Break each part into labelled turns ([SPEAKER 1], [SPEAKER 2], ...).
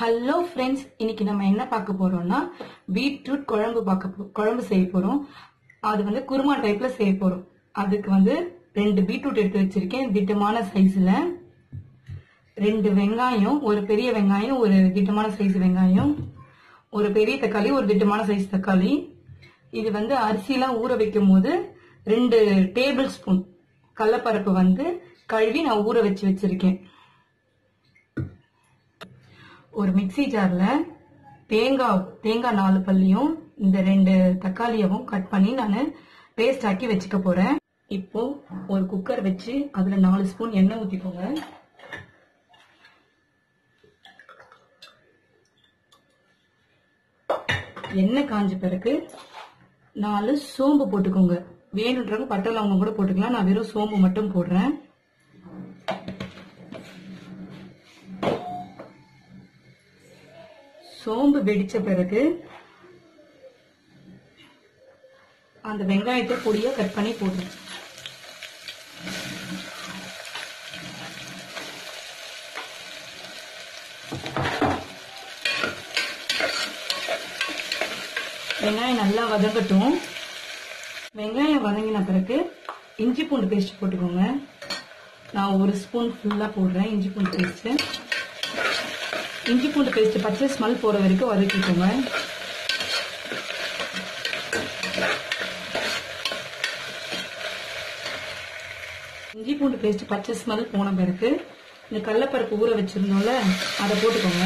[SPEAKER 1] hello friends இன்னைக்கு நம்ம என்ன பார்க்க போறோம்னா பீட்ரூட் குழம்பு பார்க்க போ- குழம்பு செய்ய போறோம் அது வந்து குருமா டைப்ல செய்ய போறோம் அதுக்கு வந்து ரெண்டு பீட்ரூட் எடுத்து வச்சிருக்கேன் திட்டமான சைஸ்ல ரெண்டு வெங்காயம் ஒரு பெரிய வெங்காயம் ஒரு திட்டமான சைஸ் வெங்காயம் ஒரு பெரிய தக்காளி ஒரு திட்டமான சைஸ் தக்காளி இது வந்து அரிசிலாம் ஊற வைக்கும் போது ரெண்டு டேபிள் ஸ்பூன் கடலப்பருப்பு வந்து கழுவி நான் ஊற வச்சு வச்சிருக்கேன் ஒரு மிக்ஸி ஜார்ல தேங்காய் தேங்காய் நாலு பல்லியும் இந்த ரெண்டு தக்காளியவும் கட் பண்ணி நான் பேஸ்ட் ஆக்கி வச்சுக்க போறேன் இப்போ ஒரு குக்கர் வச்சு அதுல நாலு ஸ்பூன் எண்ணெய் ஊத்திக்கோங்க எண்ணெய் காஞ்ச பிறகு நாலு சோம்பு போட்டுக்கோங்க வேணுன்றவங்க பட்டை லவங்கம் கூட போட்டுக்கலாம் நான் வெறும் சோம்பு மட்டும் போடுறேன் சோம்பு வெடிச்ச பிறகு அந்த வெங்காயத்தை பொடியா கட் பண்ணி போடுறேன் வெங்காயம் நல்லா வதங்கட்டும் வெங்காயம் வதங்கின பிறகு இஞ்சி பூண்டு பேஸ்ட் போட்டுக்கோங்க நான் ஒரு ஸ்பூன் ஃபுல்லா போடுறேன் இஞ்சி பூண்டு பேஸ்ட் இஞ்சி பூண்டு பேஸ்ட் பச்சை ஸ்மெல் போற வரைக்கும் வதக்கிக்கோங்க இஞ்சி பூண்டு பேஸ்ட் பச்சை ஸ்மெல் போன பிறகு இந்த கடலப்பருப்பு ஊற வச்சிருந்தோம்ல அதை போட்டுக்கோங்க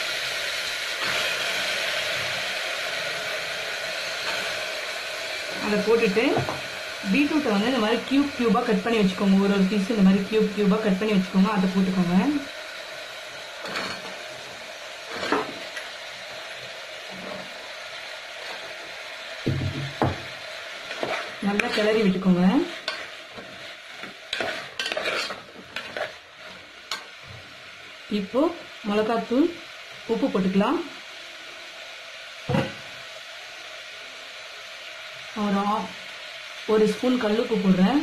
[SPEAKER 1] அதை போட்டுட்டு பீட்ரூட்டை வந்து இந்த மாதிரி கியூப் கியூபா கட் பண்ணி வச்சுக்கோங்க ஒரு ஒரு பீஸ் இந்த மாதிரி கியூப் கியூபா கட் பண்ணி வச்சுக்கோங்க அதை போட்டுக்கோங்க நல்லா கிளறி விட்டுக்கோங்க இப்போ மிளகாத்தூள் உப்பு போட்டுக்கலாம் ஒரு ஆ- ஒரு ஸ்பூன் கல்லுப்பு போடுறேன்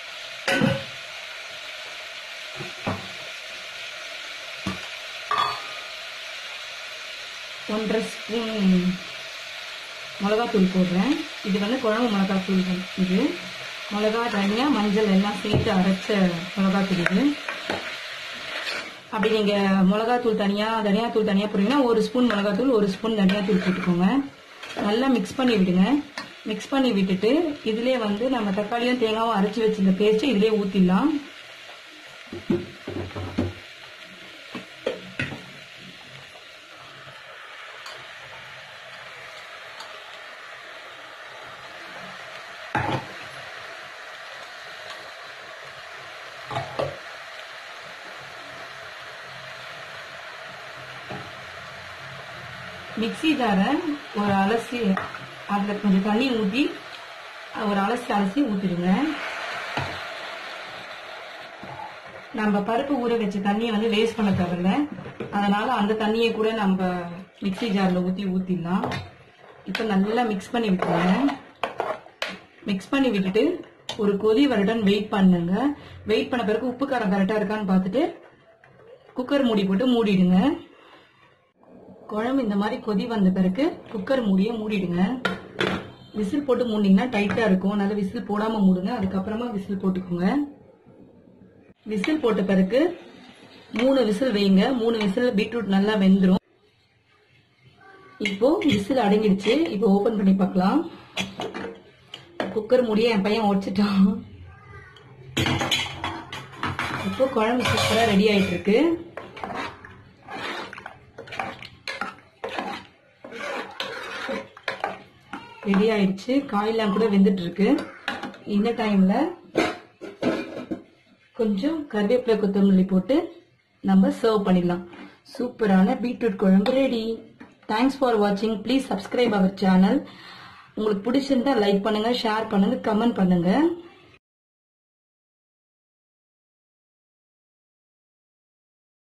[SPEAKER 1] ஒன்றரை ஸ்பூன் மிளகாத்தூள் போடுறேன் இது வந்து குழம்பு மிளகாத்தூள் தான் இது மிளகா தனியா மஞ்சள் எல்லாம் சேர்த்து அரைச்ச மிளகாத்தூள் இது அப்படி நீங்க மிளகாத்தூள் தனியா தனியாத்தூள் தனியா போடுறீங்கன்னா ஒரு ஸ்பூன் மிளகாத்தூள் ஒரு ஸ்பூன் தனியாத்தூள் போட்டுக்கோங்க நல்லா மிக்ஸ் பண்ணி விடுங்க மிக்ஸ் பண்ணி விட்டுட்டு இதுலயே வந்து நம்ம தக்காளியும் தேங்காவும் அரைச்சி வச்சிருந்த பேஸ்ட் இதுலயே ஊத்திடலாம் மிக்ஸி ஜாரை ஒரு அலசி அதில் கொஞ்சம் தண்ணி ஊற்றி ஒரு அலசி அலசி ஊற்றிடுங்க நம்ம பருப்பு ஊற வச்ச தண்ணியை வந்து வேஸ்ட் பண்ண தேவையில்ல அதனால அந்த தண்ணியை கூட நம்ம மிக்ஸி ஜாரில் ஊற்றி ஊற்றிடலாம் இப்போ நல்லா மிக்ஸ் பண்ணி விட்டுருங்க மிக்ஸ் பண்ணி விட்டுட்டு ஒரு கொதி வரட்டும் வெயிட் பண்ணுங்க வெயிட் பண்ண பிறகு உப்பு காரம் கரெக்டாக இருக்கான்னு பார்த்துட்டு குக்கர் மூடி போட்டு மூடிடுங்க குழம்பு இந்த மாதிரி கொதி வந்த பிறகு குக்கர் மூடிய மூடிடுங்க விசில் போட்டு மூடினீங்கன்னா டைட்டா இருக்கும் அதனால விசில் போடாம மூடுங்க அதுக்கப்புறமா விசில் போட்டுக்கோங்க விசில் போட்ட பிறகு மூணு விசில் வைங்க மூணு விசில் பீட்ரூட் நல்லா வெந்துரும் இப்போ விசில் அடங்கிடுச்சு இப்போ ஓபன் பண்ணி பார்க்கலாம் குக்கர் மூடிய என் பையன் உடைச்சிட்டான் இப்போ குழம்பு சூப்பரா ரெடி ஆயிட்டு இருக்கு ரெடி ஆயிடுச்சு காயெல்லாம் கூட வெந்துட்டு இருக்கு இந்த டைம்ல கொஞ்சம் கருவேப்பிலை கொத்தமல்லி போட்டு நம்ம சர்வ் பண்ணிடலாம் சூப்பரான பீட்ரூட் குழம்பு ரெடி தேங்க்ஸ் ஃபார் வாட்சிங் ப்ளீஸ் சப்ஸ்கிரைப் அவர் சேனல் உங்களுக்கு பிடிச்சிருந்தா லைக் பண்ணுங்க ஷேர் பண்ணுங்க கமெண்ட் பண்ணுங்க